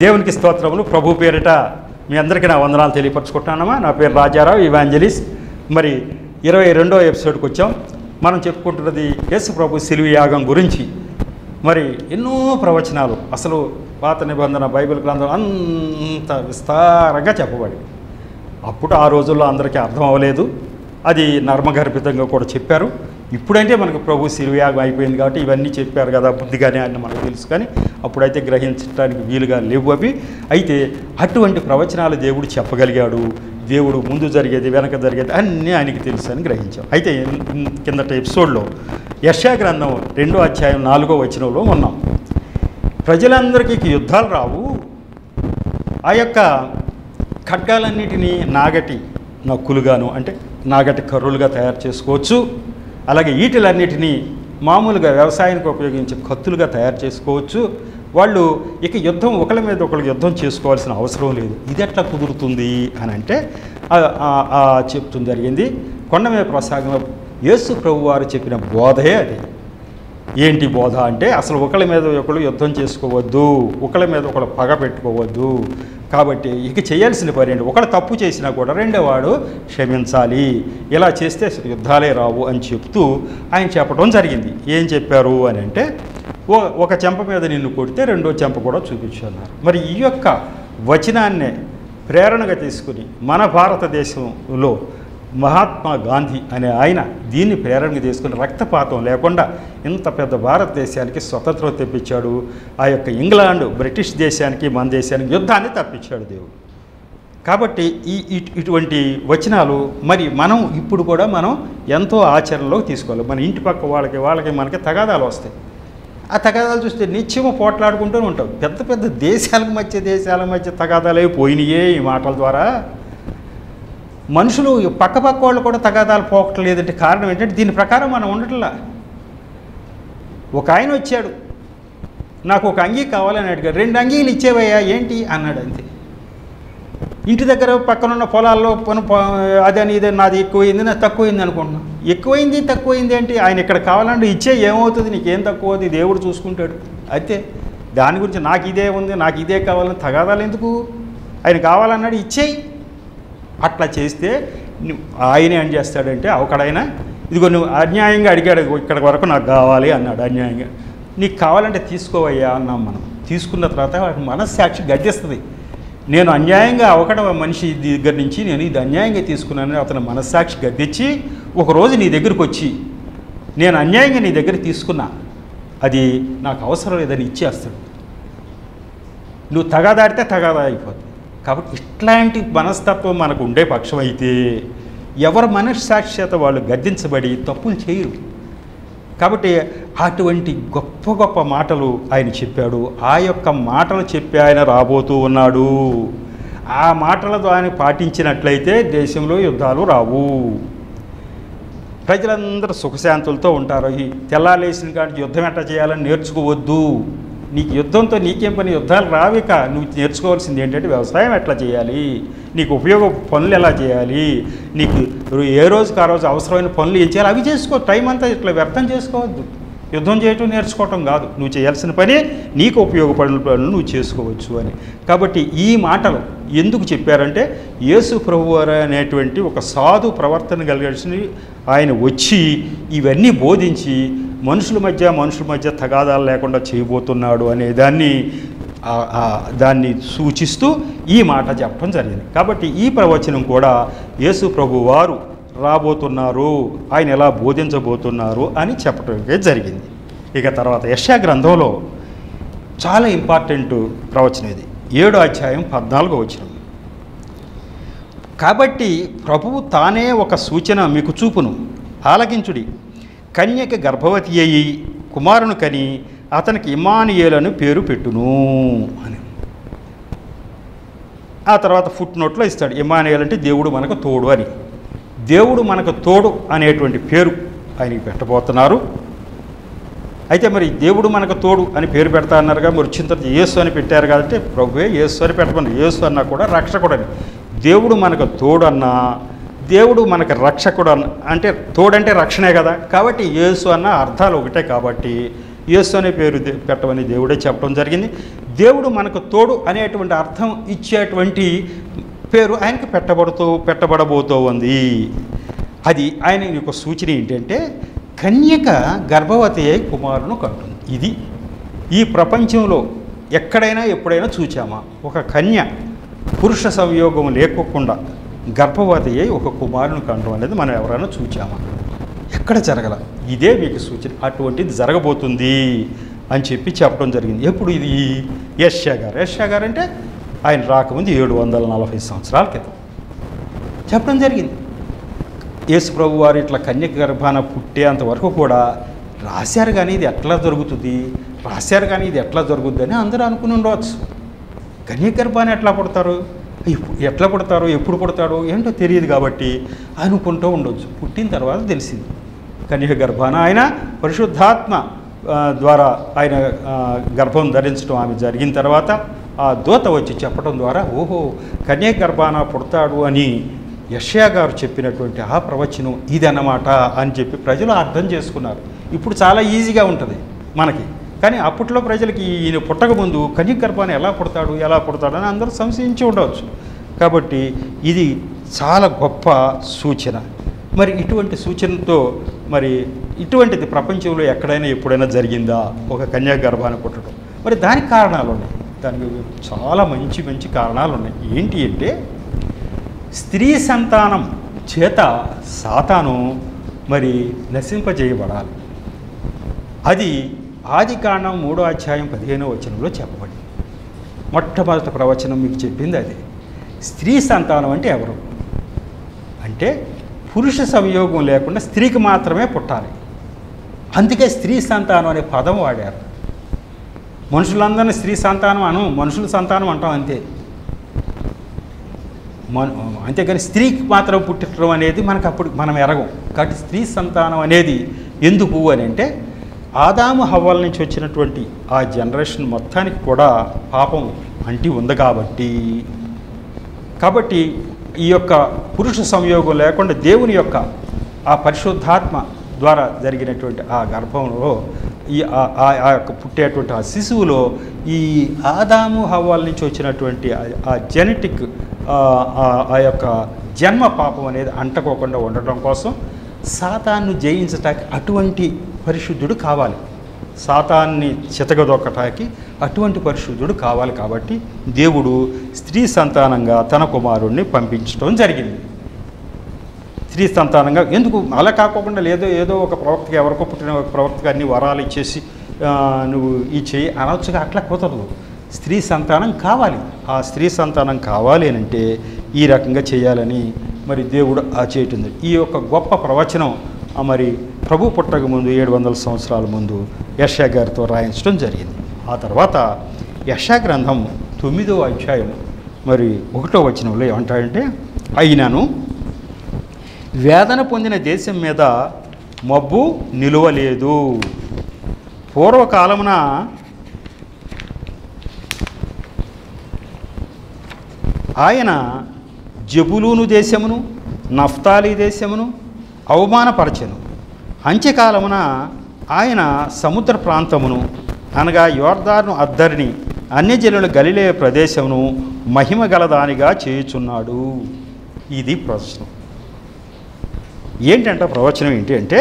దేవునికి స్తోత్రములు ప్రభు పేరిట మీ అందరికీ నా వందనాలు తెలియపరచుకుంటున్నానమ్మా నా పేరు రాజారావు ఇవాంజలిస్ మరి ఇరవై రెండో ఎపిసోడ్కి వచ్చాం మనం చెప్పుకుంటున్నది యేసు ప్రభు సిలువ యాగం గురించి మరి ఎన్నో ప్రవచనాలు అసలు పాత నిబంధన బైబిల్ గ్రంథం అంత విస్తారంగా చెప్పబడి అప్పుడు ఆ రోజుల్లో అందరికీ అర్థం అవ్వలేదు అది నర్మగర్భితంగా కూడా చెప్పారు ఇప్పుడంటే మనకు ప్రభు శిరుయాగం అయిపోయింది కాబట్టి ఇవన్నీ చెప్పారు కదా బుద్ధిగానే అని మనకు తెలుసు కానీ అప్పుడైతే గ్రహించడానికి వీలుగా లేవు అవి అయితే అటువంటి ప్రవచనాలు దేవుడు చెప్పగలిగాడు దేవుడు ముందు జరిగేది వెనక జరిగేది అన్నీ ఆయనకి తెలుసు అని గ్రహించాం అయితే ఇన్- కిందట ఎపిసోడ్లో యశా గ్రంథం రెండో అధ్యాయం నాలుగో వచనంలో ఉన్నాం ప్రజలందరికీ యుద్ధాలు రావు ఆ యొక్క ఖడ్గాలన్నిటినీ నాగటి నక్కులుగాను అంటే నాగటి కర్రులుగా తయారు చేసుకోవచ్చు అలాగే ఈటలన్నిటినీ మామూలుగా వ్యవసాయానికి ఉపయోగించే కత్తులుగా తయారు చేసుకోవచ్చు వాళ్ళు ఇక యుద్ధం ఒకరి మీద ఒకరు యుద్ధం చేసుకోవాల్సిన అవసరం లేదు ఇది ఎట్లా కుదురుతుంది అని అంటే ఆ- ఆ- ఆ చెప్తుంది జరిగింది కొండ మీద ప్రసాగంలో యేసు ప్రభు వారు చెప్పిన బోధే అది ఏంటి బోధ అంటే అసలు ఒకళ్ళ మీద ఒకళ్ళు యుద్ధం చేసుకోవద్దు ఒకళ్ళ మీద ఒకళ్ళు పగ పెట్టుకోవద్దు కాబట్టి ఇక చేయాల్సిన పని ఏంటి ఒకళ్ళు తప్పు చేసినా కూడా రెండోవాడు క్షమించాలి ఇలా చేస్తే అసలు యుద్ధాలే రావు అని చెప్తూ ఆయన చెప్పడం జరిగింది ఏం చెప్పారు అని అంటే ఓ ఒక చెంప మీద నిన్ను కొడితే రెండో చెంప కూడా చూపించు అన్నారు మరి ఈ యొక్క వచనాన్నే ప్రేరణగా తీసుకుని మన భారతదేశంలో మహాత్మా గాంధీ అనే ఆయన దీన్ని ప్రేరణగా తీసుకుని రక్తపాతం లేకుండా ఇంత పెద్ద భారతదేశానికి స్వతంత్రం తెప్పించాడు ఆ యొక్క ఇంగ్లాండ్ బ్రిటిష్ దేశానికి మన దేశానికి యుద్ధాన్ని తప్పించాడు దేవుడు కాబట్టి ఈ ఇటు- ఇటువంటి వచనాలు మరి మనం ఇప్పుడు కూడా మనం ఎంతో ఆచరణలోకి తీసుకోవాలి మన ఇంటి పక్క వాళ్ళకి వాళ్ళకి మనకి తగాదాలు వస్తాయి ఆ తగాదాలు చూస్తే నిత్యము పోట్లాడుకుంటూ ఉంటాం పెద్ద పెద్ద దేశాలకు మధ్య దేశాల మధ్య తగాదాలే పోయినాయే ఈ మాటల ద్వారా మనుషులు పక్క పక్క వాళ్ళు కూడా తగాదాలు పోకట్లేదంటే కారణం ఏంటంటే దీని ప్రకారం మనం ఉండట్లా ఒక ఆయన వచ్చాడు నాకు ఒక అంగీ కావాలని అడిగాడు రెండు అంగీలు ఇచ్చేవయ్యా ఏంటి అన్నాడు అంతే ఇంటి దగ్గర పక్కనున్న పొలాల్లో పను అదని ఇదని నాది ఎక్కువైంది నాది తక్కువైంది అనుకుంటున్నాను ఎక్కువైంది తక్కువైంది ఏంటి ఆయన ఇక్కడ కావాలంటే ఇచ్చే ఏమవుతుంది నీకేం తక్కువ అవుతుంది దేవుడు చూసుకుంటాడు అయితే దాని గురించి నాకు ఇదే ఉంది నాకు ఇదే కావాలని తగాదాలు ఎందుకు ఆయన కావాలన్నాడు ఇచ్చేయి అట్లా చేస్తే ను- ఆయన ఏం చేస్తాడంటే ఒకడైనా ఇదిగో నువ్వు అన్యాయంగా అడిగాడు ఇదిగో ఇక్కడ వరకు నాకు కావాలి అన్నాడు అన్యాయంగా నీకు కావాలంటే తీసుకోవయ్యా అన్నాం మనం తీసుకున్న తర్వాత వాడి మనస్సాక్షి గడ్డిస్తుంది నేను అన్యాయంగా ఒకట మనిషి దగ్గర నుంచి నేను ఇది అన్యాయంగా తీసుకున్నానని అతని మనస్సాక్షి గద్దించి ఒకరోజు నీ దగ్గరికి వచ్చి నేను అన్యాయంగా నీ దగ్గర తీసుకున్నా అది నాకు అవసరం లేదని ఇచ్చేస్తాడు నువ్వు తగాదాడితే తగాదా అయిపోతుంది కాబట్టి ఇట్లాంటి మనస్తత్వం మనకు ఉండే పక్షం అయితే ఎవరి మనస్సాక్షిత వాళ్ళు గద్దించబడి తప్పులు చేయరు కాబట్టి అటువంటి గొప్ప గొప్ప మాటలు ఆయన చెప్పాడు ఆ యొక్క మాటలు చెప్పి ఆయన రాబోతూ ఉన్నాడు ఆ మాటల ద్వారా పాటించినట్లయితే దేశంలో యుద్ధాలు రావు ప్రజలందరూ సుఖశాంతులతో ఉంటారు ఈ తెల్లాలేసిన కాడికి యుద్ధం ఎట్లా చేయాలని నేర్చుకోవద్దు నీకు యుద్ధంతో నీకేం పని యుద్ధాలు రావిక నువ్వు నేర్చుకోవాల్సింది ఏంటంటే వ్యవసాయం ఎట్లా చేయాలి నీకు ఉపయోగ పనులు ఎలా చేయాలి నీకు ఏ రోజుకి ఆ రోజు అవసరమైన పనులు ఏం చేయాలి అవి చేసుకో టైం అంతా ఇట్లా వ్యర్థం చేసుకోవద్దు యుద్ధం చేయటం నేర్చుకోవటం కాదు నువ్వు చేయాల్సిన పని నీకు ఉపయోగపడిన పనులు నువ్వు చేసుకోవచ్చు అని కాబట్టి ఈ మాటలు ఎందుకు చెప్పారంటే యేసు ప్రభు వారు అనేటువంటి ఒక సాధు ప్రవర్తన కలిగాల్సిన ఆయన వచ్చి ఇవన్నీ బోధించి మనుషుల మధ్య మనుషుల మధ్య తగాదాలు లేకుండా చేయబోతున్నాడు అనే దాన్ని ఆ- ఆ దాన్ని సూచిస్తూ ఈ మాట చెప్పడం జరిగింది కాబట్టి ఈ ప్రవచనం కూడా యేసు ప్రభు వారు రాబోతున్నారు ఆయన ఎలా బోధించబోతున్నారు అని చెప్పటమే జరిగింది ఇక తర్వాత యశా గ్రంథంలో చాలా ఇంపార్టెంట్ ప్రవచనం ఇది ఏడో అధ్యాయం పద్నాలుగో వచనం కాబట్టి ప్రభువు తానే ఒక సూచన మీకు చూపును ఆలకించుడి కన్యక గర్భవతి అయి కుమారుని కని అతనికి ఇమానియేలను పేరు పెట్టును అని ఆ తర్వాత ఫుట్ నోట్లో ఇస్తాడు ఇమానియేల్ అంటే దేవుడు మనకు తోడు అని దేవుడు మనకు తోడు అనేటువంటి పేరు ఆయనకి పెట్టబోతున్నారు అయితే మరి దేవుడు మనకు తోడు అని పేరు పెడతా అన్నారుగా మరి వచ్చిన తర్వాత యేసు అని పెట్టారు కాబట్టి ప్రభువే యేసు అని పెట్టమని యేసు అన్నా కూడా రక్షకుడు అని దేవుడు మనకు తోడు అన్నా దేవుడు మనకు రక్షకుడు అన్న అంటే తోడంటే రక్షణే కదా కాబట్టి యేసు అన్న అర్థాలు ఒకటే కాబట్టి యేసు అనే పేరు దే- పెట్టమని దేవుడే చెప్పడం జరిగింది దేవుడు మనకు తోడు అనేటువంటి అర్థం ఇచ్చేటువంటి పేరు ఆయనకి పెట్టబడుతూ పెట్టబడబోతూ ఉంది అది ఆయన యొక్క సూచన ఏంటంటే కన్యక గర్భవతి అయి కుమారును కంటుంది ఇది ఈ ప్రపంచంలో ఎక్కడైనా ఎప్పుడైనా చూచామా ఒక కన్య పురుష సంయోగం లేకోకుండా గర్భవతి అయి ఒక కుమారుని కంటం అనేది మనం ఎవరైనా చూచామా ఎక్కడ జరగల ఇదే మీకు సూచన అటువంటిది జరగబోతుంది అని చెప్పి చెప్పడం జరిగింది ఎప్పుడు ఇది యష్యా గారు యష్యా గారు అంటే ఆయన రాకముందు ఏడు వందల నలభై సంవత్సరాల క్రితం చెప్పడం జరిగింది యేసు ప్రభు వారు ఇట్లా కన్యక గర్భాన పుట్టేంత వరకు కూడా రాశారు కానీ ఇది ఎట్లా జరుగుతుంది రాశారు కానీ ఇది ఎట్లా జరుగుద్ది అని అందరూ అనుకుని ఉండవచ్చు కన్యక గర్భాన ఎట్లా పుడతారు ఇప్పు- ఎట్లా పుడతారు ఎప్పుడు పుడతాడు ఏంటో తెలియదు కాబట్టి అనుకుంటూ ఉండొచ్చు పుట్టిన తర్వాత తెలిసింది కన్యక గర్భాన ఆయన పరిశుద్ధాత్మ ఆ, ద్వారా ఆయన ఆ, గర్భం ధరించడం ఆమె జరిగిన తర్వాత ఆ దూత వచ్చి చెప్పడం ద్వారా ఓహో కన్యక గర్భాన పుడతాడు అని యష్యా గారు చెప్పినటువంటి ఆ ప్రవచనం ఇదన్నమాట అని చెప్పి ప్రజలు అర్థం చేసుకున్నారు ఇప్పుడు చాలా ఈజీగా ఉంటుంది మనకి కానీ అప్పట్లో ప్రజలకి ఈయన పుట్టక ముందు కన్యక గర్భాన్ని ఎలా పుడతాడు ఎలా పుడతాడు అని అందరూ సంశయించి ఉండవచ్చు కాబట్టి ఇది చాలా గొప్ప సూచన మరి ఇటువంటి సూచనతో మరి ఇటువంటిది ప్రపంచంలో ఎక్కడైనా ఎప్పుడైనా జరిగిందా ఒక కన్యా గర్భాన్ని పుట్టడం మరి దానికి కారణాలు ఉన్నాయి దానికి చాలా మంచి మంచి కారణాలు ఉన్నాయి ఏంటి అంటే స్త్రీ సంతానం చేత సాతాను మరి నశింపజేయబడాలి అది ఆది కాండం మూడో అధ్యాయం పదిహేనో వచనంలో చెప్పబడింది మొట్టమొదటి ప్రవచనం మీకు చెప్పింది అది స్త్రీ సంతానం అంటే ఎవరు అంటే పురుష సంయోగం లేకుండా స్త్రీకి మాత్రమే పుట్టాలి అందుకే స్త్రీ సంతానం అనే పదం వాడారు మనుషులందరినీ స్త్రీ సంతానం అను మనుషుల సంతానం అంటాం అంతే మన అంతేగాని స్త్రీకి మాత్రం పుట్టడం అనేది మనకు అప్పుడు మనం ఎరగం కాబట్టి స్త్రీ సంతానం అనేది ఎందుకు అని అంటే ఆదాము హవ్వల నుంచి వచ్చినటువంటి ఆ జనరేషన్ మొత్తానికి కూడా పాపం అంటి ఉంది కాబట్టి కాబట్టి ఈ యొక్క పురుష సంయోగం లేకుండా దేవుని యొక్క ఆ పరిశుద్ధాత్మ ద్వారా జరిగినటువంటి ఆ గర్భంలో ఈ ఆ- ఆ ఆ యొక్క పుట్టేటువంటి ఆ శిశువులో ఈ ఆదాము హవ్వాల నుంచి వచ్చినటువంటి ఆ- ఆ జెనెటిక్ ఆ యొక్క జన్మ పాపం అనేది అంటకోకుండా ఉండటం కోసం సాతాన్ని జయించటానికి అటువంటి పరిశుద్ధుడు కావాలి సాతాన్ని చితగదొక్కటానికి అటువంటి పరిశుద్ధుడు కావాలి కాబట్టి దేవుడు స్త్రీ సంతానంగా తన కుమారుణ్ణి పంపించడం జరిగింది స్త్రీ సంతానంగా ఎందుకు అలా కాకుండా లేదో ఏదో ఒక ప్రవక్తకి ఎవరికో పుట్టిన ఒక ప్రవక్తకి అన్ని వరాలు ఇచ్చేసి ఆ, నువ్వు ఈ చెయ్యి అనవచ్చుగా అట్లా కుదరదు స్త్రీ సంతానం కావాలి ఆ స్త్రీ సంతానం కావాలి అని అంటే ఈ రకంగా చేయాలని మరి దేవుడు ఆ చేయటం ఈ యొక్క గొప్ప ప్రవచనం ఆ, మరి ప్రభు పుట్టక ముందు ఏడు వందల సంవత్సరాల ముందు యశా గారితో రాయించడం జరిగింది ఆ తర్వాత యశా గ్రంథం తొమ్మిదో అధ్యాయం మరి ఒకటో వచనంలో ఏమంటాడంటే అయినను వేదన పొందిన దేశం మీద మబ్బు నిలువలేదు పూర్వకాలమున ఆయన జబులూను దేశమును నఫ్తాలి దేశమును అవమానపరచెను అంత్యకాలమున ఆయన సముద్ర ప్రాంతమును అనగా యోర్దాను అద్దరిని అన్యజనుల గలిలే ప్రదేశమును మహిమ గలదానిగా చేయుచున్నాడు ఇది ప్రశ్న ఏంటంటే ప్రవచనం ఏంటి అంటే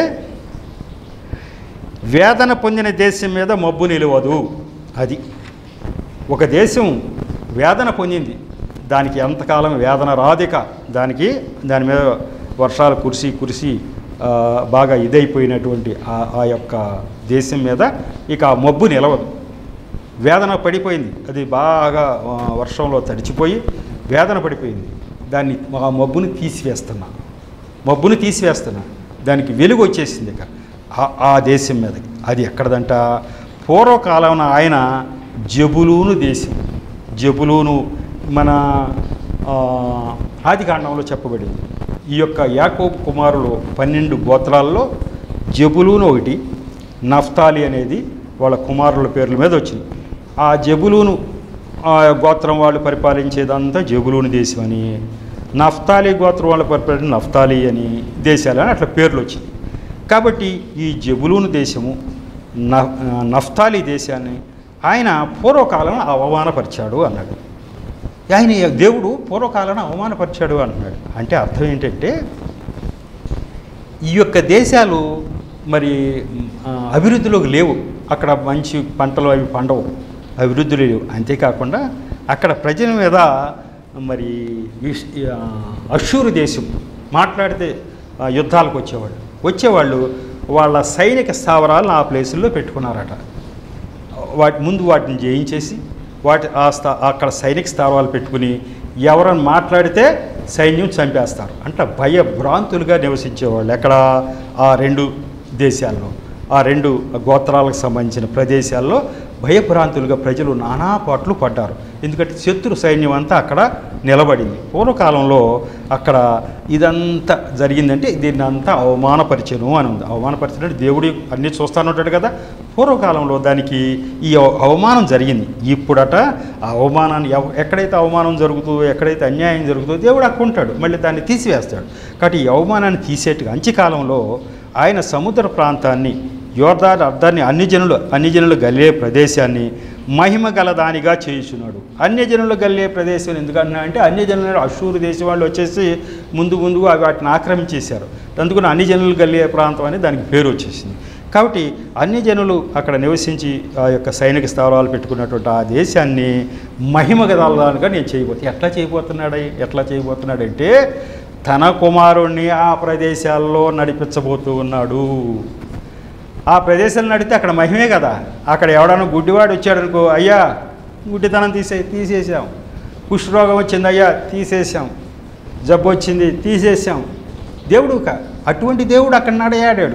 వేదన పొందిన దేశం మీద మబ్బు నిలవదు అది ఒక దేశం వేదన పొందింది దానికి ఎంతకాలం వేదన రాదిక దానికి దాని మీద వర్షాలు కురిసి కురిసి ఆ, బాగా ఇదైపోయినటువంటి ఆ ఆ యొక్క దేశం మీద ఇక ఆ మబ్బు నిలవదు వేదన పడిపోయింది అది బాగా ఆ, వర్షంలో తడిచిపోయి వేదన పడిపోయింది దాన్ని ఆ మబ్బుని తీసివేస్తున్నా మబ్బుని తీసివేస్తున్నా దానికి వెలుగు వచ్చేసింది ఇక ఆ- ఆ దేశం మీద అది ఎక్కడదంట పూర్వకాలం ఆయన జబులూను దేశం జబులూను మన ఆ, ఆదికాండంలో చెప్పబడింది ఈ యొక్క యాకోబు కుమారులు పన్నెండు గోత్రాల్లో జబులూను ఒకటి నఫ్తాలి అనేది వాళ్ళ కుమారుల పేర్ల మీద వచ్చింది ఆ జబులూను ఆ గోత్రం వాళ్ళు పరిపాలించేదంతా జబులూను దేశం అని నఫ్తాలి గోత్రం వాళ్ళు పరిపాలించిన నఫ్తాలి అని దేశాలని అట్లా పేర్లు వచ్చింది కాబట్టి ఈ జబులూను దేశము న నఫ్తాలి దేశాన్ని ఆయన పూర్వకాలం అవమానపరిచాడు అన్నాడు ఆయన దేవుడు పూర్వకాలం అవమానపరిచాడు అంటున్నాడు అంటే అర్థం ఏంటంటే ఈ యొక్క దేశాలు మరి ఆ, అభివృద్ధిలోకి లేవు అక్కడ మంచి పంటలు అవి పండవు అభివృద్ధిలో లేవు అంతేకాకుండా అక్కడ ప్రజల మీద మరి విష్- ఆ, అషూరు దేశం మాట్లాడితే ఆ, యుద్ధాలకు వచ్చేవాళ్ళు వచ్చేవాళ్ళు వాళ్ళ సైనిక స్థావరాలను ఆ ప్లేసుల్లో పెట్టుకున్నారట వాటి ముందు వాటిని జయించేసి వాటి ఆ స్థా అక్కడ సైనిక స్థావరాలు పెట్టుకుని ఎవరైనా మాట్లాడితే సైన్యం చంపేస్తారు అంటే భయభ్రాంతులుగా నివసించేవాళ్ళు ఎక్కడ ఆ రెండు దేశాల్లో ఆ రెండు గోత్రాలకు సంబంధించిన ప్రదేశాల్లో భయభ్రాంతులుగా ప్రజలు నానా పాట్లు పడ్డారు ఎందుకంటే శత్రు సైన్యం అంతా అక్కడ నిలబడింది పూర్వకాలంలో అక్కడ ఇదంతా జరిగిందంటే దీన్ని అంతా అవమానపరిచను అని ఉంది అవమానపరిచినట్టు దేవుడు అన్నీ చూస్తానుంటాడు కదా పూర్వకాలంలో దానికి ఈ అవ- అవమానం జరిగింది ఇప్పుడట ఆ అవమానాన్ని ఎవ- ఎక్కడైతే అవమానం జరుగుతుందో ఎక్కడైతే అన్యాయం జరుగుతుందో దేవుడు అక్కడ ఉంటాడు మళ్ళీ దాన్ని తీసివేస్తాడు కాబట్టి ఈ అవమానాన్ని తీసేట్టుగా అంత్యకాలంలో ఆయన సముద్ర ప్రాంతాన్ని యోర్దాన్ అర్థాన్ని అన్ని జనులు అన్ని జనులు గలిలే ప్రదేశాన్ని మహిమ గలదానిగా చేయుచున్నాడు అన్య జనులు గలిలే ప్రదేశం ఎందుకన్నా అంటే అన్య జనులు అశూరు దేశం వాళ్ళు వచ్చేసి ముందు ముందు అవి వాటిని ఆక్రమించేశారు అందుకని అన్ని జనులు గలిలే ప్రాంతం అని దానికి పేరు వచ్చేసింది కాబట్టి అన్ని జనులు అక్కడ నివసించి ఆ యొక్క సైనిక స్థావరాలు పెట్టుకున్నటువంటి ఆ దేశాన్ని మహిమ గదాలుగా నేను చేయబోతు ఎట్లా చేయబోతున్నాడు ఎట్లా చేయబోతున్నాడంటే తన కుమారుణ్ణి ఆ ప్రదేశాల్లో నడిపించబోతూ ఉన్నాడు ఆ ప్రదేశాలు నడితే అక్కడ మహిమే కదా అక్కడ ఎవడన్నా గుడ్డివాడు వచ్చాడనుకో అయ్యా గుడ్డితనం తీసే తీసేసాం కుష్ఠరోగం వచ్చింది అయ్యా తీసేసాం జబ్బు వచ్చింది తీసేసాం దేవుడు కా- అటువంటి దేవుడు అక్కడ నడయాడాడు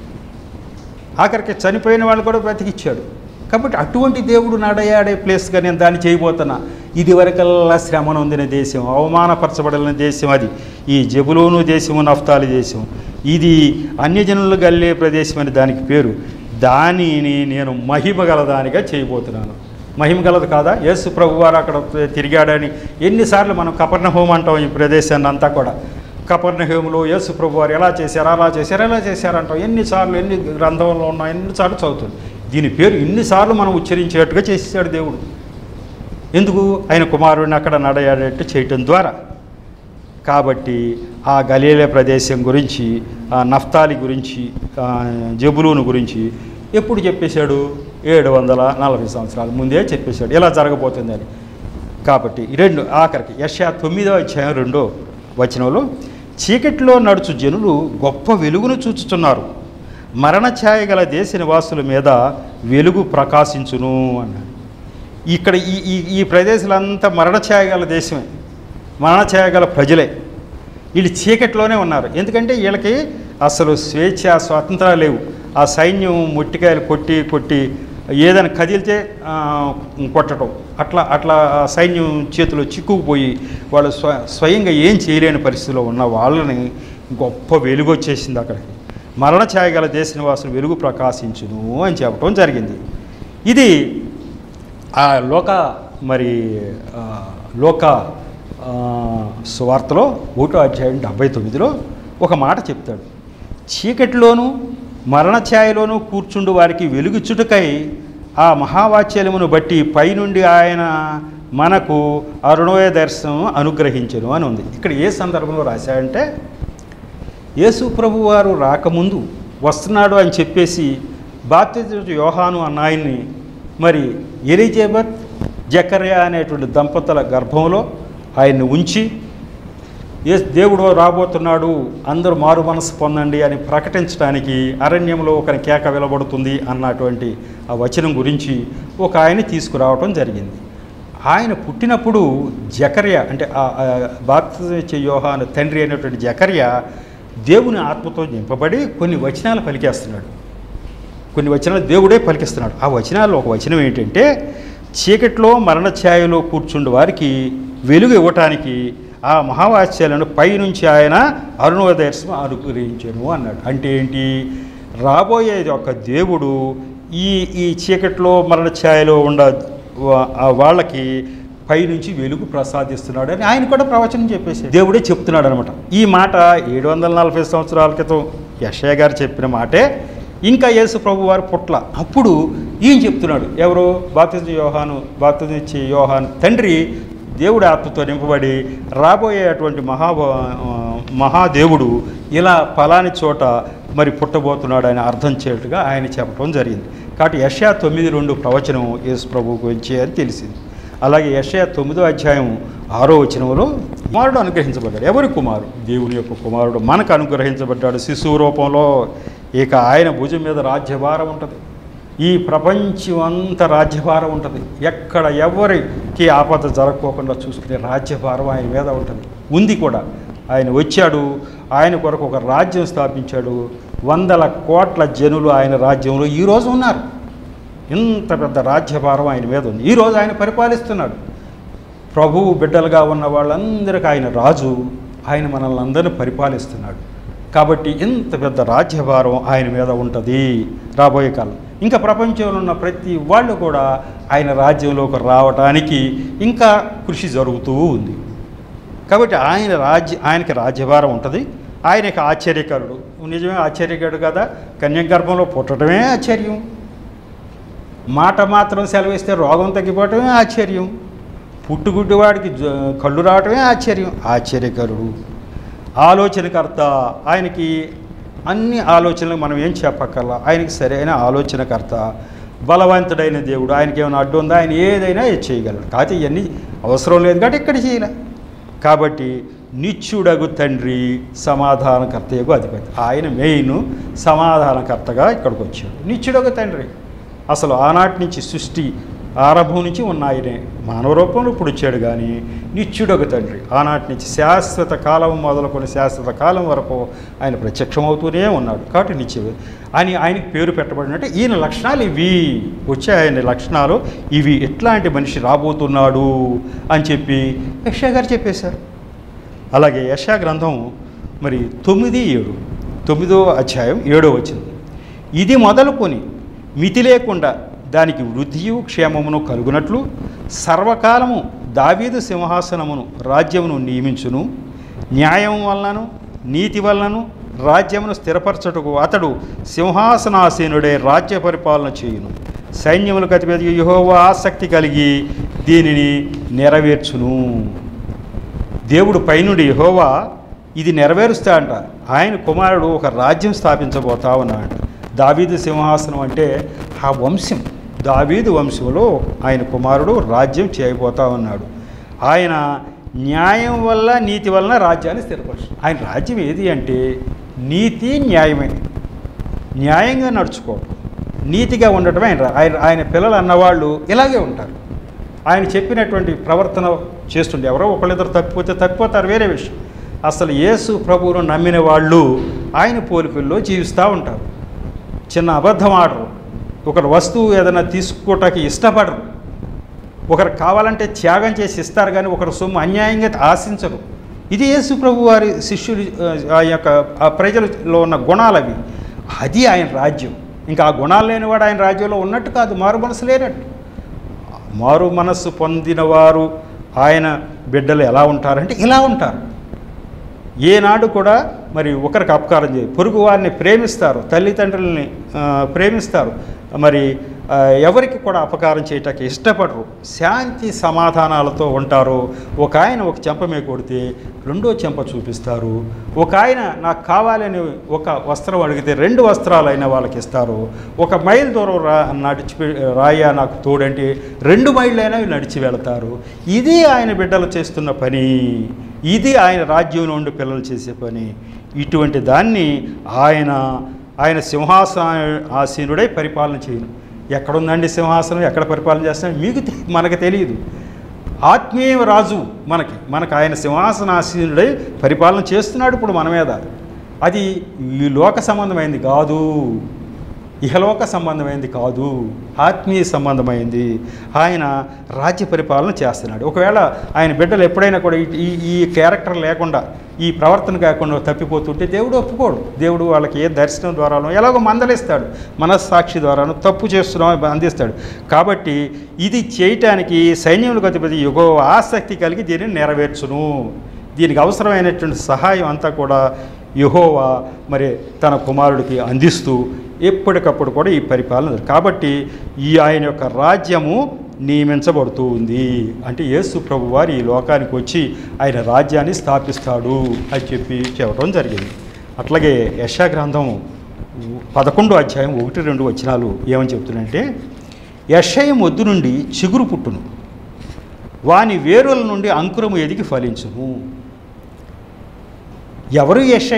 ఆఖరికి చనిపోయిన వాళ్ళు కూడా బ్రతికిచ్చాడు కాబట్టి అటువంటి దేవుడు నడయాడే ప్లేస్గా నేను దాన్ని చేయబోతున్నా ఇది వరకల్లా శ్రమ నొందిన దేశం అవమానపరచబడిన దేశం అది ఈ జబులోను దేశము నఫ్తాలి దేశం ఇది అన్యజనులు గల్లే ప్రదేశం అని దానికి పేరు దానిని నేను మహిమ గలదానిగా చేయబోతున్నాను మహిమ గలదు కాదా యేసు ప్రభు వారు అక్కడ తిరిగాడని ఎన్నిసార్లు మనం కపర్ణహోం అంటాం ఈ ప్రదేశాన్ని అంతా కూడా కపర్ణహోములో యేసు ప్రభు వారు ఎలా చేశారు అలా చేశారు ఎలా చేశారు అంటాం ఎన్నిసార్లు ఎన్ని గ్రంథంలో ఉన్నాం ఎన్నిసార్లు చదువుతుంది దీని పేరు ఇన్నిసార్లు మనం ఉచ్చరించేట్టుగా చేసేసాడు దేవుడు ఎందుకు ఆయన కుమారుడిని అక్కడ నడయాడేట్టు చేయటం ద్వారా కాబట్టి ఆ గలీలే ప్రదేశం గురించి ఆ నఫ్తాలి గురించి ఆ జబులూను గురించి ఎప్పుడు చెప్పేశాడు ఏడు వందల నలభై సంవత్సరాల ముందే చెప్పేశాడు ఇలా జరగబోతుందని కాబట్టి ఈ రెండు ఆఖరికి యశా తొమ్మిదో అధ్యాయం రెండో వచనంలో చీకటిలో నడుచు జనులు గొప్ప వెలుగును చూచుతున్నారు మరణ ఛాయ గల దేశ నివాసుల మీద వెలుగు ప్రకాశించును అన్నాడు ఇక్కడ ఈ ఈ ఈ ప్రదేశాలంతా మరణ ఛాయ గల దేశమే మరణ ఛాయ గల ప్రజలే వీళ్ళు చీకటిలోనే ఉన్నారు ఎందుకంటే వీళ్ళకి అసలు స్వేచ్ఛ స్వాతంత్రాలు లేవు ఆ సైన్యం మొట్టికాయలు కొట్టి కొట్టి ఏదైనా కదిలితే ఆ, కొట్టడం అట్లా అట్లా ఆ సైన్యం చేతిలో చిక్కుకుపోయి వాళ్ళు స్వ స్వయంగా ఏం చేయలేని పరిస్థితిలో ఉన్న వాళ్ళని గొప్ప వెలుగు వచ్చేసింది అక్కడికి మరణ ఛాయ గల దేశ నివాసులు వెలుగు ప్రకాశించును అని చెప్పడం జరిగింది ఇది ఆ లోక మరి ఆ, లోక ఆ, సువార్తలో ఒకటో అధ్యాయం డెబ్బై తొమ్మిదిలో ఒక మాట చెప్తాడు చీకటిలోను మరణ ఛాయలోనూ కూర్చుండు వారికి వెలుగుచుటకై ఆ మహావాచ్యమును బట్టి పైనుండి ఆయన మనకు అరుణోయ దర్శనం అనుగ్రహించను అని ఉంది ఇక్కడ ఏ సందర్భంలో రాశాడంటే యేసు ప్రభు వారు రాకముందు వస్తున్నాడు అని చెప్పేసి బాప్తిజ యోహాను అన్న ఆయన్ని మరి ఎలిజబెత్ జకర్యా అనేటువంటి దంపతుల గర్భంలో ఆయన్ని ఉంచి ఏ దేవుడు రాబోతున్నాడు అందరూ మారు మనసు పొందండి అని ప్రకటించడానికి అరణ్యంలో ఒక కేక వెలబడుతుంది అన్నటువంటి ఆ వచనం గురించి ఒక ఆయన తీసుకురావటం జరిగింది ఆయన పుట్టినప్పుడు జకర్య అంటే ఆ బాప్తిజ యోహాను తండ్రి అయినటువంటి జకర్య దేవుని ఆత్మతో నింపబడి కొన్ని వచనాలు పలికేస్తున్నాడు కొన్ని వచనాలు దేవుడే పలికిస్తున్నాడు ఆ వచనాల్లో ఒక వచనం ఏంటంటే చీకట్లో మరణ ఛాయలో కూర్చుండు వారికి వెలుగు ఇవ్వటానికి ఆ మహావాస్యాలను పైనుంచి ఆయన అరుణోదర్శనం అనుగ్రహించను అన్నాడు అంటే ఏంటి రాబోయేది ఒక దేవుడు ఈ ఈ చీకట్లో మరణ ఛాయలో ఉన్న వా- ఆ వాళ్ళకి పైనుంచి వెలుగు ప్రసాదిస్తున్నాడు అని ఆయన కూడా ప్రవచనం చెప్పేసి దేవుడే చెప్తున్నాడు అనమాట ఈ మాట ఏడు వందల నలభై సంవత్సరాల క్రితం యశయ్య గారు చెప్పిన మాటే ఇంకా యేసు ప్రభు వారు పుట్ల అప్పుడు ఈయన చెప్తున్నాడు ఎవరు బాప్తిజం యోహాను బాప్తిజం ఇచ్చే యోహాను తండ్రి దేవుడి ఆత్మతో నింపబడి రాబోయేటువంటి మహా మహాదేవుడు ఇలా ఫలాని చోట మరి పుట్టబోతున్నాడు అని అర్థం చేయట్టుగా ఆయన చెప్పడం జరిగింది కాబట్టి యషయా తొమ్మిది రెండు ప్రవచనం యేసు ప్రభు గురించి అని తెలిసింది అలాగే యషయా తొమ్మిదో అధ్యాయం ఆరో వచనంలో కుమారుడు అనుగ్రహించబడ్డాడు ఎవరి కుమారుడు దేవుని యొక్క కుమారుడు మనకు అనుగ్రహించబడ్డాడు శిశువు రూపంలో ఇక ఆయన భుజం మీద రాజ్యభారం ఉంటుంది ఈ ప్రపంచం అంతా రాజ్యభారం ఉంటుంది ఎక్కడ ఎవరికి ఆపద జరగకోకుండా చూసుకునే రాజ్యభారం ఆయన మీద ఉంటుంది ఉంది కూడా ఆయన వచ్చాడు ఆయన కొరకు ఒక రాజ్యం స్థాపించాడు వందల కోట్ల జనులు ఆయన రాజ్యంలో ఈరోజు ఉన్నారు ఇంత పెద్ద రాజ్యభారం ఆయన మీద ఉంది ఈరోజు ఆయన పరిపాలిస్తున్నాడు ప్రభువు బిడ్డలుగా ఉన్న వాళ్ళందరికీ ఆయన రాజు ఆయన మనల్ని అందరినీ పరిపాలిస్తున్నాడు కాబట్టి ఇంత పెద్ద రాజ్యభారం ఆయన మీద ఉంటుంది రాబోయే కాలం ఇంకా ప్రపంచంలో ఉన్న ప్రతి వాళ్ళు కూడా ఆయన రాజ్యంలోకి రావడానికి ఇంకా కృషి జరుగుతూ ఉంది కాబట్టి ఆయన రాజ్య ఆయనకి రాజ్యభారం ఉంటుంది ఆయనకి ఆశ్చర్యకరుడు నిజమే ఆశ్చర్యకరుడు కదా కన్యగర్భంలో పుట్టడమే ఆశ్చర్యం మాట మాత్రం సెలవిస్తే రోగం తగ్గిపోవటమే ఆశ్చర్యం పుట్టుగుడ్డివాడికి జ- కళ్ళు రావటమే ఆశ్చర్యం ఆశ్చర్యకరుడు ఆలోచనకర్త ఆయనకి అన్ని ఆలోచనలు మనం ఏం చెప్పక్కర్లా ఆయనకి సరైన ఆలోచనకర్త బలవంతుడైన దేవుడు ఆయనకి ఏమైనా అడ్డు ఉందా ఆయన ఏదైనా ఇది చేయగలడు కాకపోతే ఇవన్నీ అవసరం లేదు కాబట్టి ఇక్కడ చేయలే కాబట్టి నిత్యుడగు తండ్రి సమాధానకర్తయగు అధిపతి ఆయన మెయిన్ సమాధానకర్తగా ఇక్కడికి వచ్చాడు నిత్యుడగు తండ్రి అసలు ఆనాటి నుంచి సృష్టి ఆరంభం నుంచి ఉన్న ఆయనే మానవ రూపంలో ఇప్పుడు వచ్చాడు కానీ నిత్యుడొక తండ్రి ఆనాటి నుంచి శాశ్వత కాలం మొదలుకొని శాశ్వత కాలం వరకు ఆయన ప్రత్యక్షమవుతూనే ఉన్నాడు కాబట్టి నిత్యుడు అని ఆయనకి పేరు పెట్టబడినట్టు ఈయన లక్షణాలు ఇవి వచ్చే ఆయన లక్షణాలు ఇవి ఎట్లాంటి మనిషి రాబోతున్నాడు అని చెప్పి యక్షా గారు చెప్పేశారు అలాగే యశా గ్రంథం మరి తొమ్మిది ఏడు తొమ్మిదో అధ్యాయం ఏడో వచ్చింది ఇది మొదలుకొని మితి లేకుండా దానికి వృద్ధియు క్షేమమును కలుగునట్లు సర్వకాలము దావీదు సింహాసనమును రాజ్యమును నియమించును న్యాయం వలనను నీతి వలనను రాజ్యమును స్థిరపరచుటకు అతడు సింహాసనాసీనుడే రాజ్య పరిపాలన చేయును సైన్యములకు అతిపెద్ద యెహోవా ఆసక్తి కలిగి దీనిని నెరవేర్చును దేవుడు పైనుండి యెహోవా ఇది నెరవేరుస్తా అంట ఆయన కుమారుడు ఒక రాజ్యం స్థాపించబోతా ఉన్నాడు దావీదు సింహాసనం అంటే ఆ వంశం దావీదు వంశంలో ఆయన కుమారుడు రాజ్యం చేయబోతా ఉన్నాడు ఆయన న్యాయం వల్ల నీతి వలన రాజ్యాన్ని స్థిరపరచు ఆయన రాజ్యం ఏది అంటే నీతి న్యాయమే న్యాయంగా నడుచుకోవడం నీతిగా ఉండటమే ఆయన రా- ఆయన ఆయన పిల్లలు అన్నవాళ్ళు ఇలాగే ఉంటారు ఆయన చెప్పినటువంటి ప్రవర్తన చేస్తుండే ఎవరో ఒకళ్ళిద్దరు తప్పిపోతే తప్పిపోతారు వేరే విషయం అసలు యేసు ప్రభువును నమ్మిన వాళ్ళు ఆయన పోలికల్లో జీవిస్తూ ఉంటారు చిన్న అబద్ధం ఆడరు ఒకరు వస్తువు ఏదైనా తీసుకోవటానికి ఇష్టపడరు ఒకరు కావాలంటే త్యాగం చేసి ఇస్తారు కానీ ఒకరు సొమ్ము అన్యాయంగా ఆశించరు ఇది యేసు ప్రభు వారి శిష్యులు ఆ, ఆ యొక్క ఆ ప్రజలలో ఉన్న గుణాలు అవి అది ఆయన రాజ్యం ఇంకా ఆ గుణాలు లేనివాడు ఆయన రాజ్యంలో ఉన్నట్టు కాదు మారు మనసు లేనట్టు మారు మనస్సు పొందినవారు ఆయన బిడ్డలు ఎలా ఉంటారంటే ఇలా ఉంటారు ఏనాడు కూడా మరి ఒకరికి అపకారం చేయరు పొరుగు వారిని ప్రేమిస్తారు తల్లిదండ్రులని ఆ, ప్రేమిస్తారు మరి ఆ, ఎవరికి కూడా అపకారం చేయటానికి ఇష్టపడరు శాంతి సమాధానాలతో ఉంటారు ఒక ఆయన ఒక చెంప మీద కొడితే రెండో చెంప చూపిస్తారు ఒక ఆయన నాకు కావాలని ఒక వస్త్రం అడిగితే రెండు వస్త్రాలు అయిన వాళ్ళకి ఇస్తారు ఒక మైల్ దూరం రా నడిచి రాయా నాకు తోడంటే రెండు మైళ్ళైనా నడిచి వెళతారు ఇది ఆయన బిడ్డలు చేస్తున్న పని ఇది ఆయన రాజ్యం నుండి పిల్లలు చేసే పని ఇటువంటి దాన్ని ఆయన ఆయన సింహాసన ఆసీనుడై పరిపాలన చేయను ఎక్కడుందండి సింహాసనం ఎక్కడ పరిపాలన చేస్తాడు మీకు తె- మనకు తెలియదు ఆత్మీయ రాజు మనకి మనకు ఆయన సింహాసనాసీనుడై పరిపాలన చేస్తున్నాడు ఇప్పుడు మన మీద అది ఈ లోక సంబంధమైంది కాదు ఇహలోక సంబంధమైంది కాదు ఆత్మీయ సంబంధమైంది ఆయన రాజ్య పరిపాలన చేస్తున్నాడు ఒకవేళ ఆయన బిడ్డలు ఎప్పుడైనా కూడా ఈ- ఈ ఈ క్యారెక్టర్ లేకుండా ఈ ప్రవర్తన కాకుండా తప్పిపోతుంటే దేవుడు ఒప్పుకోడు దేవుడు వాళ్ళకి ఏ దర్శనం ద్వారానో ఎలాగో మందలిస్తాడు మనస్సాక్షి ద్వారానో తప్పు చేస్తున్నాం అందిస్తాడు కాబట్టి ఇది చేయటానికి సైన్యములకు అధిపతి యుగో ఆసక్తి కలిగి దీనిని నెరవేర్చును దీనికి అవసరమైనటువంటి సహాయం అంతా కూడా యెహోవా మరి తన కుమారుడికి అందిస్తూ ఎప్పటికప్పుడు కూడా ఈ పరిపాలన జరుగుతుంది. కాబట్టి ఈ ఆయన యొక్క రాజ్యము నియమించబడుతూ ఉంది అంటే యేసు ప్రభు వారు ఈ లోకానికి వచ్చి ఆయన రాజ్యాన్ని స్థాపిస్తాడు అని చెప్పి చెప్పడం జరిగింది అట్లాగే యశా గ్రంథం పదకొండో అధ్యాయం ఒకటి రెండు వచనాలు ఏమని చెప్తున్నాయంటే యశయం వద్దు నుండి చిగురు పుట్టును వాని వేరుల నుండి అంకురము ఎదిగి ఫలించును ఎవరు యషై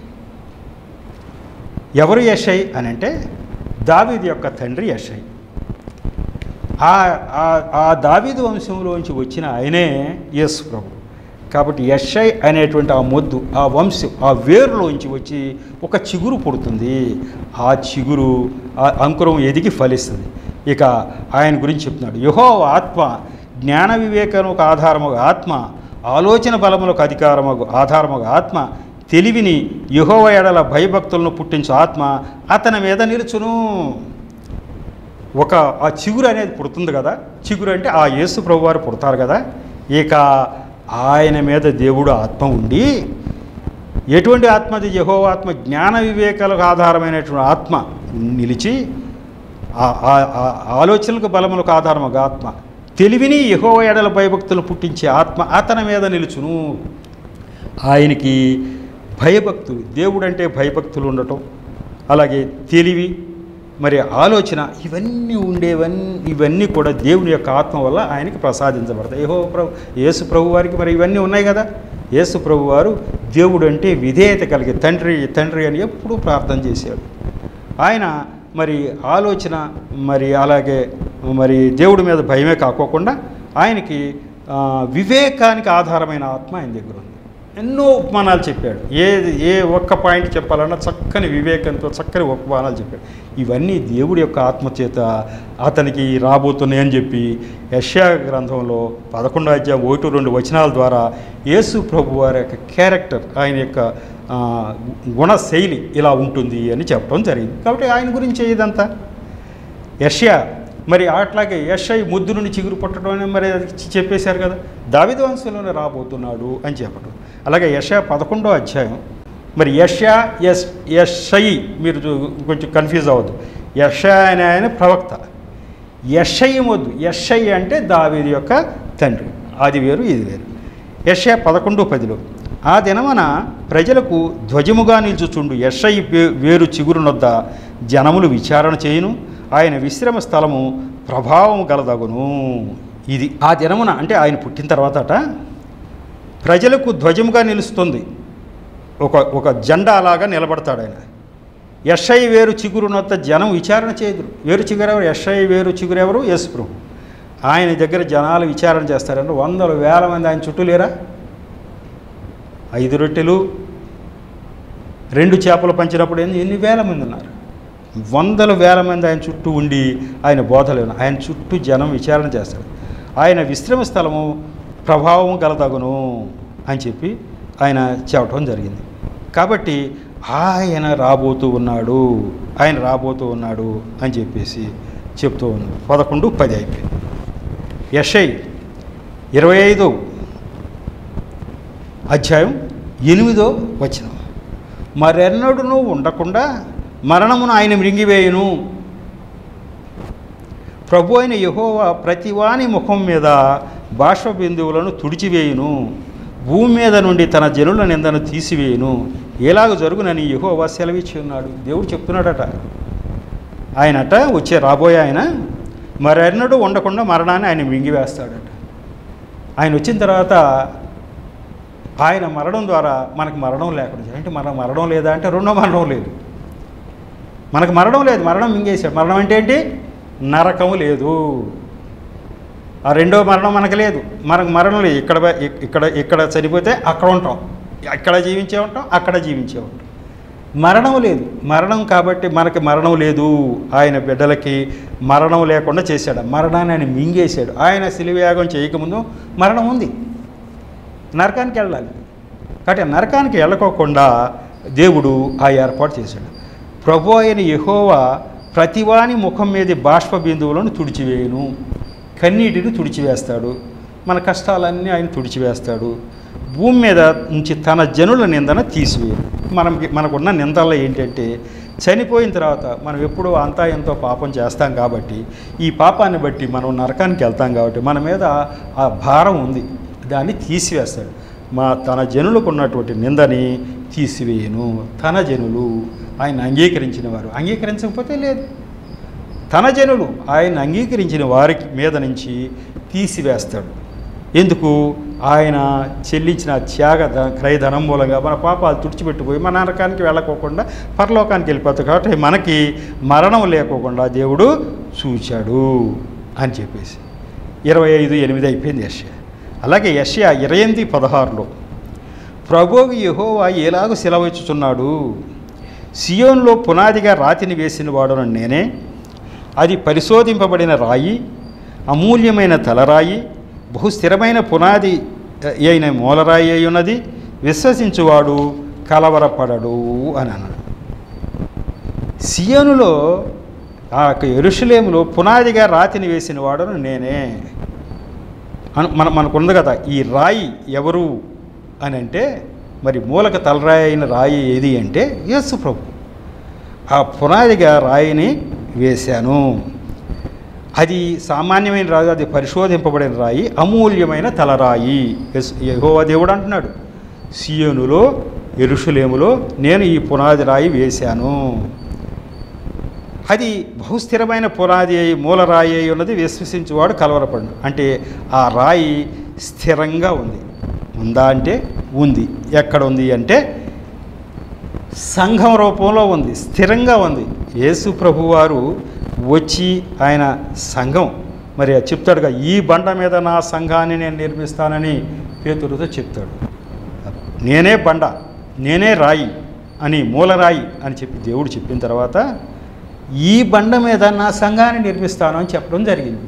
ఎవరు యషై అని అంటే దావీదు యొక్క తండ్రి యషై ఆ ఆ- ఆ దావీదు వంశంలోంచి వచ్చిన ఆయనే యేసు ప్రభు కాబట్టి యషై అనేటువంటి ఆ మొద్దు ఆ వంశం ఆ వేరులోంచి వచ్చి ఒక చిగురు పుడుతుంది ఆ చిగురు ఆ అంకురం ఎదిగి ఫలిస్తుంది ఇక ఆయన గురించి చెప్తున్నాడు యహో ఆత్మ జ్ఞాన వివేకముకు ఆధారముగా ఆత్మ ఆలోచన బలములకు అధికారముగు ఆధారముగా ఆత్మ తెలివిని యహోవ ఎడల భయభక్తులను పుట్టించు ఆత్మ అతని మీద నిలుచును ఒక ఆ చిగురు అనేది పుడుతుంది కదా చిగురు అంటే ఆ యేసు ప్రభు వారు పుడతారు కదా ఇక ఆయన మీద దేవుడు ఆత్మ ఉండి ఎటువంటి ఆత్మది యహో ఆత్మ జ్ఞాన వివేకాలకు ఆధారమైనటువంటి ఆత్మ నిలిచి ఆ- ఆ- ఆ ఆలోచనలకు బలములకు ఆధారముగా ఆత్మ తెలివిని యహో ఎడల భయభక్తులు పుట్టించే ఆత్మ అతని మీద నిలుచును ఆయనకి భయభక్తులు దేవుడు అంటే భయభక్తులు ఉండటం అలాగే తెలివి మరి ఆలోచన ఇవన్నీ ఉండేవన్నీ ఇవన్నీ కూడా దేవుని యొక్క ఆత్మ వల్ల ఆయనకి ప్రసాదించబడతాయి ఏహో ప్రభు యేసు ప్రభు వారికి మరి ఇవన్నీ ఉన్నాయి కదా యేసు ప్రభు వారు దేవుడు అంటే విధేయత కలిగి తండ్రి తండ్రి అని ఎప్పుడూ ప్రార్థన చేశాడు ఆయన మరి ఆలోచన మరి అలాగే మరి దేవుడి మీద భయమే కాకోకుండా ఆయనకి ఆ, వివేకానికి ఆధారమైన ఆత్మ ఆయన దగ్గర ఉంది ఎన్నో ఉపమానాలు చెప్పాడు ఏ ఏ ఒక్క పాయింట్ చెప్పాలన్నా చక్కని వివేకంతో చక్కని ఉపమానాలు చెప్పాడు ఇవన్నీ దేవుడి యొక్క ఆత్మ చేత అతనికి రాబోతున్నాయని చెప్పి యష్యా గ్రంథంలో పదకొండో అధ్యాయం ఒకటి రెండు వచనాల ద్వారా యేసు ప్రభు వారి యొక్క క్యారెక్టర్ ఆయన యొక్క ఆ, గుణశైలి ఇలా ఉంటుంది అని చెప్పడం జరిగింది కాబట్టి ఆయన గురించి ఇదంతా యష్యా మరి అట్లాగే యషై ముద్దు నుండి చిగురు పుట్టడం అని మరి అది చె- చెప్పేశారు కదా దావిద వంశంలోనే రాబోతున్నాడు అని చెప్పడం అలాగే యషయా పదకొండో అధ్యాయం మరి యషయా యష్ యషై మీరు చూ- కొంచెం కన్ఫ్యూజ్ అవ్వద్దు యషయా అనే ఆయన ప్రవక్త యషై వద్దు యషై అంటే దావీది యొక్క తండ్రి అది వేరు ఇది వేరు యషయా పదకొండు పదిలో ఆ దినమన ప్రజలకు ధ్వజముగా నిల్చుచుండు యషై వే- వేరు చిగురునొద్ద జనములు విచారణ చేయును ఆయన విశ్రమ స్థలము ప్రభావం గలదగును ఇది ఆ దినమున అంటే ఆయన పుట్టిన తర్వాత అట ప్రజలకు ధ్వజముగా నిలుస్తుంది ఒక ఒక జెండా అలాగా నిలబడతాడు ఆయన యషై వేరు చిగురునొత్త జనం విచారణ చేయదురు వేరు చిగురు ఎవరు యషై వేరు చిగురు ఎవరు యేసు ప్రభు ఆయన దగ్గర జనాలు విచారణ చేస్తారంటే వందల వేల మంది ఆయన చుట్టూ లేరా ఐదు రొట్టెలు రెండు చేపలు పంచినప్పుడు ఎన్ని ఎన్ని వేల మంది ఉన్నారు వందల వేల మంది ఆయన చుట్టూ ఉండి ఆయన బోధలు విన్నారు. ఆయన చుట్టూ జనం విచారణ చేస్తారు ఆయన విశ్రమ స్థలము ప్రభావం గలదగును అని చెప్పి ఆయన చెప్పడం జరిగింది కాబట్టి ఆయన రాబోతూ ఉన్నాడు ఆయన రాబోతూ ఉన్నాడు అని చెప్పేసి చెప్తూ ఉన్నాడు పదకొండు పది అయిపోయింది యషై ఇరవై ఐదు అధ్యాయం ఎనిమిదో వచనం మరెన్నడును ఉండకుండా మరణమును ఆయన మృంగివేయును ప్రభు అయిన యహోవా ప్రతివాని ముఖం మీద బాష్ప బిందువులను తుడిచివేయును భూమి మీద నుండి తన జనుల నిందను తీసివేయును ఎలాగ జరుగునని యహోవా సెలవిచ్చి ఉన్నాడు దేవుడు చెప్తున్నాడట ఆయనట వచ్చే రాబోయే ఆయన మరెన్నడూ ఉండకుండా మరణాన్ని ఆయన మింగివేస్తాడట ఆయన వచ్చిన తర్వాత ఆయన మరణం ద్వారా మనకు మరణం లేకుండా చేయాలి. అంటే మన మరణం లేదా అంటే రెండో మరణం లేదు మనకు మరణం లేదు మరణం మింగేశాడు మరణం అంటే ఏంటి నరకం లేదు ఆ రెండో మరణం మనకు లేదు మనకు మరణం లేదు ఇక్కడ బ- ఇక్- ఇక్కడ ఇక్కడ చనిపోతే అక్కడ ఉంటాం ఇక్కడ జీవించే ఉంటాం అక్కడ జీవించే ఉంటాం మరణం లేదు మరణం కాబట్టి మనకి మరణం లేదు ఆయన బిడ్డలకి మరణం లేకుండా చేశాడు మరణాన్ని ఆయన మింగేశాడు ఆయన శిలివ్యాగం చేయకముందు మరణం ఉంది నరకానికి వెళ్ళాలి కాబట్టి నరకానికి వెళ్ళకోకుండా దేవుడు ఆ ఏర్పాటు చేశాడు ప్రభు అయిన యెహోవా ప్రతివాని ముఖం మీద బాష్ప బిందువులను తుడిచివేయును కన్నీటిని తుడిచివేస్తాడు మన కష్టాలన్నీ ఆయన తుడిచివేస్తాడు భూమి మీద నుంచి తన జనుల నిందన తీసివేయను మనం మనకున్న నిందల్లో ఏంటంటే చనిపోయిన తర్వాత మనం ఎప్పుడూ అంతా ఎంతో పాపం చేస్తాం కాబట్టి ఈ పాపాన్ని బట్టి మనం నరకానికి వెళ్తాం కాబట్టి మన మీద ఆ భారం ఉంది దాన్ని తీసివేస్తాడు మా తన జనులకు ఉన్నటువంటి నిందని తీసివేయను తన జనులు ఆయన అంగీకరించిన వారు అంగీకరించకపోతే లేదు తన జనులు ఆయన అంగీకరించిన వారికి మీద నుంచి తీసివేస్తాడు ఎందుకు ఆయన చెల్లించిన త్యాగ ద- క్రయధనం మూలంగా మన పాపాలు తుడిచిపెట్టిపోయి మన నరకానికి వెళ్ళకోకుండా పరలోకానికి వెళ్ళిపోతాయి కాబట్టి మనకి మరణం లేకోకుండా దేవుడు చూచాడు అని చెప్పేసి ఇరవై ఐదు ఎనిమిది అయిపోయింది యష్యా అలాగే యష్యా ఇరవై ఎనిమిది పదహారులో ప్రభువు యెహోవా ఎలాగూ సెలవిచ్చుచున్నాడు సియోన్లో పునాదిగా రాతిని వేసిన వాడును నేనే అది పరిశోధింపబడిన రాయి అమూల్యమైన తలరాయి బహు స్థిరమైన పునాది అయిన మూలరాయి అయి ఉన్నది విశ్వసించువాడు కలవరపడడు అని అన్నాడు సియోనులో ఆ యొక్క ఎరుషులేములో పునాదిగా రాతిని వేసిన వాడును నేనే అను మన మనకుంది కదా ఈ రాయి ఎవరు అని అంటే మరి మూలక తలరాయి అయిన రాయి ఏది అంటే యేసు ప్రభు ఆ పునాదిగా రాయిని వేశాను అది సామాన్యమైన రాయి అది పరిశోధింపబడిన రాయి అమూల్యమైన తలరాయి యెస్- యెహోవా దేవుడు అంటున్నాడు సియోనులో ఎరుషులేములో నేను ఈ పునాది రాయి వేశాను అది బహుస్థిరమైన పునాది అయి మూలరాయి అయి ఉన్నది విశ్వసించువాడు కలవరపడు అంటే ఆ రాయి స్థిరంగా ఉంది ఉందా అంటే ఉంది ఎక్కడ ఉంది అంటే సంఘం రూపంలో ఉంది స్థిరంగా ఉంది యేసు ప్రభువారు వచ్చి ఆయన సంఘం మరి అది చెప్తాడుగా ఈ బండ మీద నా సంఘాన్ని నేను నిర్మిస్తానని పేతురుతో చెప్తాడు నేనే బండ నేనే రాయి అని మూలరాయి అని చెప్పి దేవుడు చెప్పిన తర్వాత ఈ బండ మీద నా సంఘాన్ని నిర్మిస్తాను అని చెప్పడం జరిగింది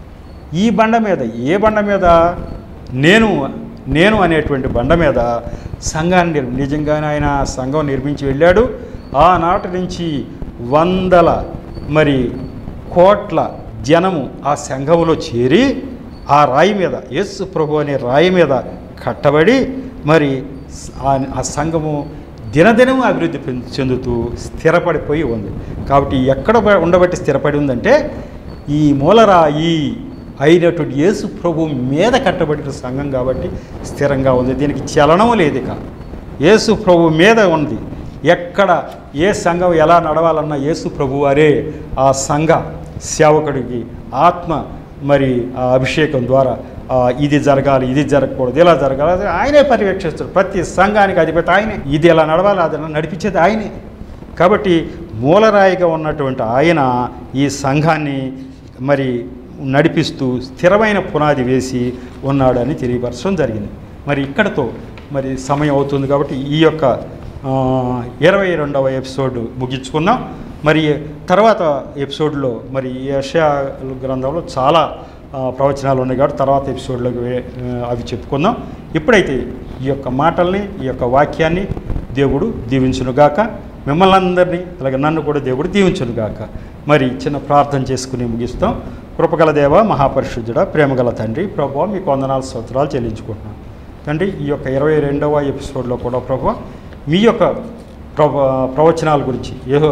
ఈ బండ మీద ఏ బండ మీద నేను నేను అనేటువంటి బండ మీద సంఘాన్ని నిర్మి నిజంగానే ఆయన సంఘం నిర్మించి వెళ్ళాడు ఆనాటి నుంచి వందల మరి కోట్ల జనము ఆ సంఘంలో చేరి ఆ రాయి మీద యేసు ప్రభు అనే రాయి మీద కట్టబడి మరి ఆ- ఆ సంఘము దినదినము అభివృద్ధి పెం- చెందుతూ స్థిరపడిపోయి ఉంది కాబట్టి ఎక్కడ బ- ఉండబట్టి స్థిరపడి ఉందంటే ఈ మూలరాయి అయినటువంటి యేసు ప్రభు మీద కట్టబడిన సంఘం కాబట్టి స్థిరంగా ఉంది దీనికి చలనం లేదు ఇక యేసు ప్రభు మీద ఉంది ఎక్కడ ఏ సంఘం ఎలా నడవాలన్నా యేసు ప్రభు వారే ఆ సంఘ సేవకుడికి ఆత్మ మరి ఆ అభిషేకం ద్వారా ఆ, ఇది జరగాలి ఇది జరగకూడదు ఇలా జరగాలి అది ఆయనే పర్యవేక్షిస్తాడు ప్రతి సంఘానికి అధిపతి ఆయనే ఇది ఎలా నడవాలి అది ఎలా నడిపించేది ఆయనే కాబట్టి మూలరాయిగా ఉన్నటువంటి ఆయన ఈ సంఘాన్ని మరి నడిపిస్తూ స్థిరమైన పునాది వేసి ఉన్నాడని తెలియపరచడం జరిగింది మరి ఇక్కడతో మరి సమయం అవుతుంది కాబట్టి ఈ యొక్క ఆ, ఇరవై రెండవ ఎపిసోడ్ ముగించుకున్నాం మరి తర్వాత ఎపిసోడ్లో మరి ఈ యెషయా గ్రంథంలో చాలా ఆ, ప్రవచనాలు ఉన్నాయి కాబట్టి తర్వాత ఎపిసోడ్లోకి వే- ఆ, అవి చెప్పుకుందాం ఇప్పుడైతే ఈ యొక్క మాటల్ని ఈ యొక్క వాక్యాన్ని దేవుడు దీవించునుగాక మిమ్మల్ని అందరినీ అలాగే నన్ను కూడా దేవుడు దీవించునుగాక మరి చిన్న ప్రార్థన చేసుకుని ముగిస్తాం కృపగల దేవ మహాపరిశుద్ధుడ ప్రేమగల తండ్రి ప్రభు మీకు వందనాలు స్తోత్రాలు చెల్లించుకుంటున్నాను తండ్రి ఈ యొక్క ఇరవై రెండవ ఎపిసోడ్లో కూడా ప్రభు మీ యొక్క ప్రభ ప్రవచనాల గురించి ఏహో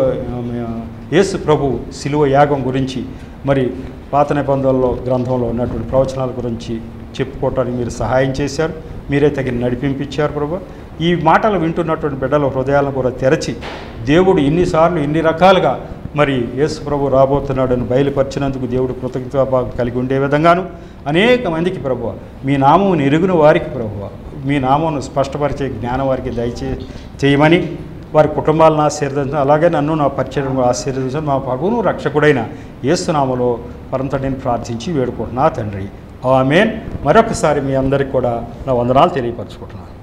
యేసు ప్రభు శిలువ యాగం గురించి మరి పాత నిబంధనలో గ్రంథంలో ఉన్నటువంటి ప్రవచనాల గురించి చెప్పుకోవటానికి మీరు సహాయం చేశారు మీరే తగిన నడిపింపించారు ప్రభు ఈ మాటలు వింటున్నటువంటి బిడ్డల హృదయాలను కూడా తెరచి దేవుడు ఇన్నిసార్లు ఇన్ని రకాలుగా మరి యేసు ప్రభు రాబోతున్నాడని బయలుపరిచినందుకు దేవుడు కృతజ్ఞత కలిగి ఉండే విధంగాను అనేక మందికి ప్రభు మీ నామం ఎరుగున వారికి ప్రభు మీ నామమును స్పష్టపరిచే జ్ఞానం వారికి దయచే చేయమని వారి కుటుంబాలను ఆశీర్వదించడం అలాగే నన్ను నా పరిచయం ఆశీర్వదించడం మా ప్రభువును రక్షకుడైన యేసునామలో పరంతటిని ప్రార్థించి వేడుకుంటున్నా తండ్రి ఆమెన్ మరొకసారి మీ అందరికీ కూడా నా వందనాలు తెలియపరచుకుంటున్నాను